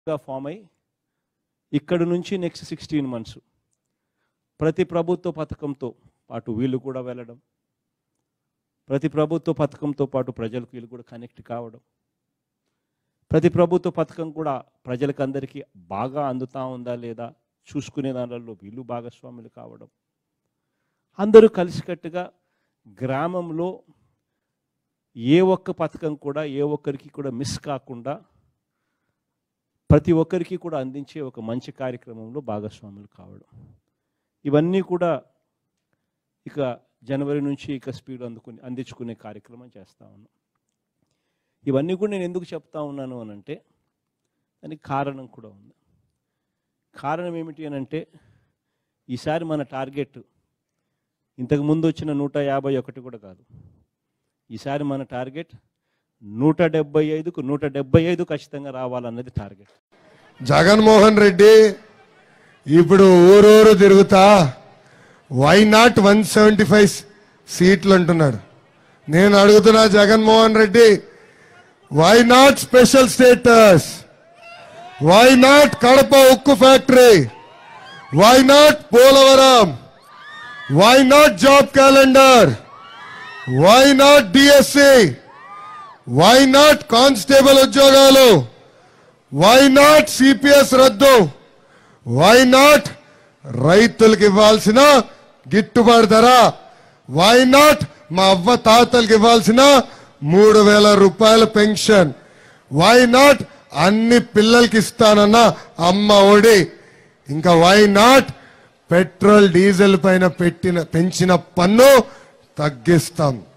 గా ఫామ్ అయి ఇక్కడ నుంచి నెక్స్ట్ సిక్స్టీన్ మంత్స్ ప్రతి ప్రభుత్వ పథకంతో పాటు వీళ్ళు కూడా వెళ్ళడం ప్రతి ప్రభుత్వ పథకంతో పాటు ప్రజలకు వీళ్ళు కూడా కనెక్ట్ కావడం ప్రతి ప్రభుత్వ పథకం కూడా ప్రజలకు అందరికీ బాగా అందుతా ఉందా లేదా చూసుకునే దానిలో వీళ్ళు భాగస్వాములు కావడం అందరూ కలిసికట్టుగా గ్రామంలో ఏ ఒక్క పథకం కూడా ఏ ఒక్కరికి కూడా మిస్ కాకుండా ప్రతి ఒక్కరికి కూడా అందించే ఒక మంచి కార్యక్రమంలో భాగస్వాములు కావడం ఇవన్నీ కూడా ఇక జనవరి నుంచి ఇక స్పీడ్ అందుకుని అందించుకునే కార్యక్రమం చేస్తా ఉన్నాం ఇవన్నీ కూడా నేను ఎందుకు చెప్తా ఉన్నాను అని అంటే దానికి కారణం కూడా ఉంది కారణం ఏమిటి అని అంటే ఈసారి మన టార్గెట్ ఇంతకు ముందు వచ్చిన నూట యాభై ఒకటి కూడా కాదు ఈసారి మన టార్గెట్ నూట డెబ్బై ఐదుకు నూట డెబ్బై ఐదు ఖచ్చితంగా రావాలన్నది టార్గెట్ జగన్మోహన్ రెడ్డి ఇప్పుడు ఊరూరు తిరుగుతా why not one seventy five సీట్లు అంటున్నాడు నేను అడుగుతున్నా Jaganmohan Reddy why not special status why not Kadapa ఉక్కు factory why not Polavaram why not job calendar why not DSC why not constable ఉద్యోగాలు వై నాట్ సిపిఎస్ రద్దు వై నాట్ రైతులకు ఇవ్వాల్సిన గిట్టుబాటు ధర వై నాట్ మా అవ్వ తాతలకు ఇవ్వాల్సిన మూడు వేల రూపాయల పెన్షన్ వై నాట్ అన్ని పిల్లలకి ఇస్తానన్న అమ్మ ఒడి ఇంకా వై నాట్ పెట్రోల్ డీజిల్ పైన పెట్టిన పెంచిన పన్ను తగ్గిస్తాం